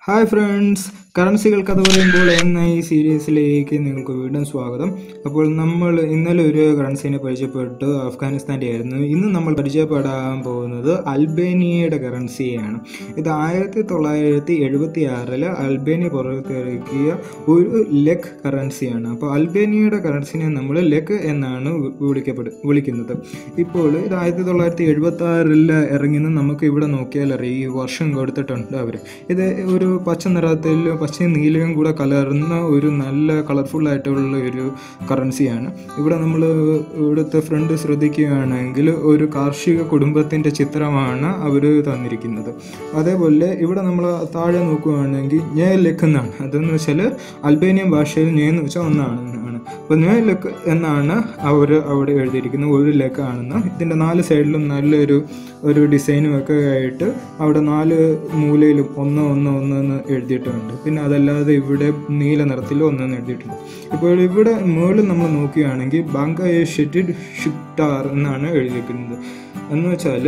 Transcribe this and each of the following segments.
hi friends കറൻസികൾ കഥ പറയുമ്പോൾ എന്ന ഈ സീരീസിലേക്ക് നിങ്ങൾക്ക് വീണ്ടും സ്വാഗതം അപ്പോൾ നമ്മൾ ഇന്നലെ ഒരു കറൻസിനെ പരിചയപ്പെട്ടു അഫ്ഗാനിസ്ഥാൻ്റെ ആയിരുന്നു ഇന്ന് നമ്മൾ പരിചയപ്പെടാൻ പോകുന്നത് അൽബേനിയയുടെ കറൻസിയാണ് ഇത് ആയിരത്തി തൊള്ളായിരത്തി എഴുപത്തി ആറില് അൽബേനിയ പുറത്തിറക്കിയ ഒരു ലെഗ് കറൻസിയാണ് അപ്പോൾ അൽബേനിയയുടെ കറൻസിനെ നമ്മൾ ലെഗ് എന്നാണ് വി- വിളിക്കപ്പെടു വിളിക്കുന്നത് ഇപ്പോൾ ഇത് ആയിരത്തി തൊള്ളായിരത്തി എഴുപത്തി ആറിൽ ഇറങ്ങിയെന്ന് നമുക്ക് ഇവിടെ നോക്കിയാൽ അറിയാം ഈ വർഷം കൊടുത്തിട്ടുണ്ട് അവർ ഇത് ഒരു പച്ച നിറത്തിൽ പച്ചയും നീലയും കൂടെ കലർന്ന ഒരു നല്ല കളർഫുൾ ആയിട്ടുള്ള ഒരു കറൻസിയാണ് ഇവിടെ നമ്മൾ ഇവിടുത്തെ ഫ്രണ്ട് ശ്രദ്ധിക്കുകയാണെങ്കിൽ ഒരു കാർഷിക കുടുംബത്തിൻ്റെ ചിത്രമാണ് അവർ തന്നിരിക്കുന്നത് അതേപോലെ ഇവിടെ നമ്മൾ താഴെ നോക്കുകയാണെങ്കിൽ ഞേ ലെഖെന്നാണ് അതെന്ന് വെച്ചാൽ അൽബേനിയൻ ഭാഷയിൽ ഞേ എന്ന് വെച്ചാൽ ഒന്നാണ് എന്നാണ് അപ്പോൾ ഞേ ലെക്ക് എന്നാണ് അവർ അവിടെ എഴുതിയിരിക്കുന്നത് ഒരു ലെക്കാണെന്ന് ഇതിൻ്റെ നാല് സൈഡിലും നല്ലൊരു ഒരു ഡിസൈനും ഒക്കെ ആയിട്ട് അവിടെ നാല് മൂലയിലും ഒന്ന് ഒന്ന് ഒന്ന് എന്ന് എഴുതിയിട്ടുണ്ട് പിന്നെ അതല്ലാതെ ഇവിടെ നീല നിറത്തിൽ ഒന്നെന്ന് എഴുതിയിട്ടുണ്ട് ഇപ്പോൾ ഇവിടെ മുകളിൽ നമ്മൾ നോക്കുകയാണെങ്കിൽ ബാങ്ക ഷെറ്റിഡ് ഷിക്ടാർ എന്നാണ് എഴുതിയിരിക്കുന്നത് എന്ന് വെച്ചാൽ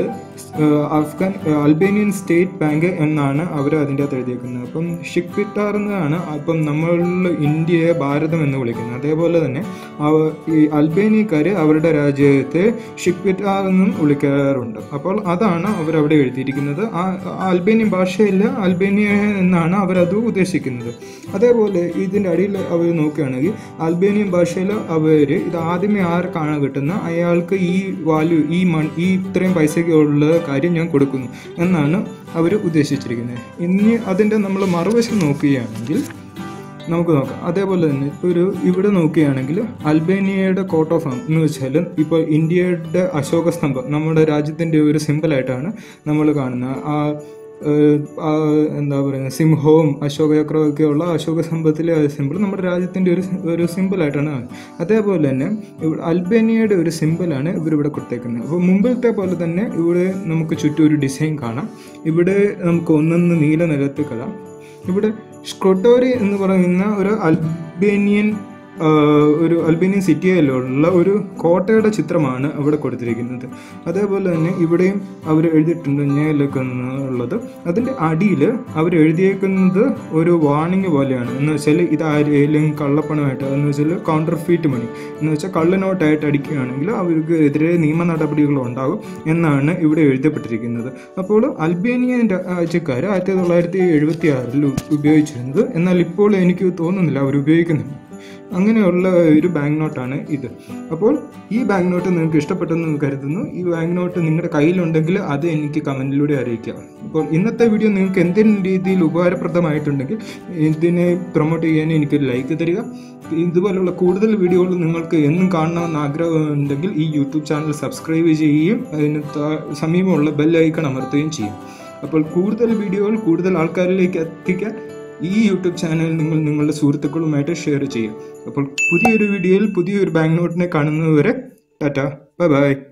അഫ്ഗാൻ അൽബേനിയൻ സ്റ്റേറ്റ് ബാങ്ക് എന്നാണ് അവർ അതിൻ്റെ അകത്ത് എഴുതിയിരിക്കുന്നത് അപ്പം ഷിക്വിറ്റാർ എന്നാണ് അപ്പം നമ്മൾ ഇന്ത്യയെ ഭാരതം എന്ന് വിളിക്കുന്നത് അതേപോലെ തന്നെ അവ- ഈ അൽബേനിയക്കാർ അവരുടെ രാജ്യത്തെ ഷിക്വിറ്റാർ എന്നും വിളിക്കാറുണ്ട് അപ്പോൾ അതാണ് അവരവിടെ എഴുതിയിരിക്കുന്നത് ആ ആ അൽബേനിയൻ ഭാഷയിൽ അൽബേനിയ എന്നാണ് അവരത് ഉദ്ദേശിക്കുന്നത് അതേപോലെ ഇതിൻ്റെ അടിയിൽ അവർ നോക്കുകയാണെങ്കിൽ അൽബേനിയൻ ഭാഷയിൽ അവർ ഇത് ആദ്യമേ ആർക്കാണ് കിട്ടുന്ന അയാൾക്ക് ഈ വാല്യൂ ഈ മൺ ഈ ഇത്രയും പൈസയ്ക്കുള്ള കാര്യം ഞാൻ കൊടുക്കുന്നു എന്നാണ് അവർ ഉദ്ദേശിച്ചിരിക്കുന്നത് ഇനി അതിൻ്റെ നമ്മൾ മറുവശം നോക്കുകയാണെങ്കിൽ നമുക്ക് നോക്കാം അതേപോലെ തന്നെ ഇപ്പോൾ ഒരു ഇവിടെ നോക്കുകയാണെങ്കിൽ അൽബേനിയയുടെ കോട്ട് ഓഫ് ആം എന്ന് വെച്ചാൽ ഇപ്പോൾ ഇന്ത്യയുടെ അശോക സ്തംഭം നമ്മുടെ രാജ്യത്തിൻ്റെ ഒരു സിമ്പിളായിട്ടാണ് നമ്മൾ കാണുന്നത് ആ ഏഹ്, ആ എന്താ പറയുക സിംഹവും അശോകചക്രവും ഒക്കെ ഉള്ള അശോക സ്തംഭത്തിലെ സിമ്പിൾ നമ്മുടെ രാജ്യത്തിൻ്റെ ഒരു ഒരു സിമ്പിളായിട്ടാണ് കാണുന്നത് അതേപോലെ തന്നെ ഇവിടെ അൽബേനിയയുടെ ഒരു സിമ്പിളാണ് ഇവരിവിടെ കൊടുത്തേക്കുന്നത് അപ്പോൾ മുമ്പിലത്തെ പോലെ തന്നെ ഇവിടെ നമുക്ക് ചുറ്റും ഒരു ഡിസൈൻ കാണാം ഇവിടെ നമുക്ക് ഒന്നൊന്ന് നീല നിലത്ത് കാണാം ഇവിടെ സ്ക്രൊട്ടോറി എന്ന് പറയുന്ന ഒരു അൽബേനിയൻ ആ, ഒരു അൽബേനിയൻ സിറ്റിയിലുള്ള ഒരു കോട്ടയുടെ ചിത്രമാണ് അവിടെ കൊടുത്തിരിക്കുന്നത് അതേപോലെ തന്നെ ഇവിടെയും അവർ എഴുതിയിട്ടുണ്ട് ഞേലൊക്കെ എന്നുള്ളത് അതിൻ്റെ അടിയിൽ അവർ എഴുതിയേക്കുന്നത് ഒരു വാണിംഗ് പോലെയാണ് എന്ന് വെച്ചാൽ ഇത് ആരെങ്കിലും കള്ളപ്പണമായിട്ട് എന്ന് വെച്ചാൽ കൗണ്ടർ ഫീറ്റ് മണി എന്ന് വെച്ചാൽ കള്ളനോട്ടായിട്ട് അടിക്കുകയാണെങ്കിൽ അവർക്ക് എതിരെ നിയമ നടപടികൾ ഉണ്ടാകും എന്നാണ് ഇവിടെ എഴുതപ്പെട്ടിരിക്കുന്നത് അപ്പോൾ അൽബേനിയൻ രാജ്യക്കാർ ആയിരത്തി തൊള്ളായിരത്തി എഴുപത്തി ആറിൽ ഉപയോഗിച്ചിരുന്നത് എന്നാൽ ഇപ്പോൾ എനിക്ക് തോന്നുന്നില്ല അവർ ഉപയോഗിക്കുന്നുണ്ട് അങ്ങനെയുള്ള ഒരു ബാങ്ക് നോട്ടാണ് ഇത് അപ്പോൾ ഈ ബാങ്ക് നോട്ട് നിങ്ങൾക്ക് ഇഷ്ടപ്പെട്ടെന്ന് കരുതുന്നു ഈ ബാങ്ക് നോട്ട് നിങ്ങളുടെ കയ്യിലുണ്ടെങ്കിൽ അത് എനിക്ക് കമൻറ്റിലൂടെ അറിയിക്കുക അപ്പോൾ ഇന്നത്തെ വീഡിയോ നിങ്ങൾക്ക് എന്തെങ്കിലും രീതിയിൽ ഉപകാരപ്രദമായിട്ടുണ്ടെങ്കിൽ ഇതിനെ പ്രൊമോട്ട് ചെയ്യാൻ എനിക്ക് ലൈക്ക് തരിക ഇതുപോലുള്ള കൂടുതൽ വീഡിയോകൾ നിങ്ങൾക്ക് എന്നും കാണണമെന്ന് ആഗ്രഹമുണ്ടെങ്കിൽ ഈ യൂട്യൂബ് ചാനൽ സബ്സ്ക്രൈബ് ചെയ്യുകയും അതിന് താ- സമീപമുള്ള ബെൽ ഐക്കൺ അമർത്തുകയും ചെയ്യും അപ്പോൾ കൂടുതൽ വീഡിയോകൾ കൂടുതൽ ആൾക്കാരിലേക്ക് എത്തിക്കാൻ ഈ യൂട്യൂബ് ചാനൽ നിങ്ങൾ നിങ്ങളുടെ സുഹൃത്തുക്കളുമായിട്ട് ഷെയർ ചെയ്യും അപ്പോൾ പുതിയൊരു വീഡിയോയിൽ പുതിയൊരു ബാങ്ക് നോട്ടിനെ കാണുന്നതുവരെ ടാറ്റ ബൈ ബൈ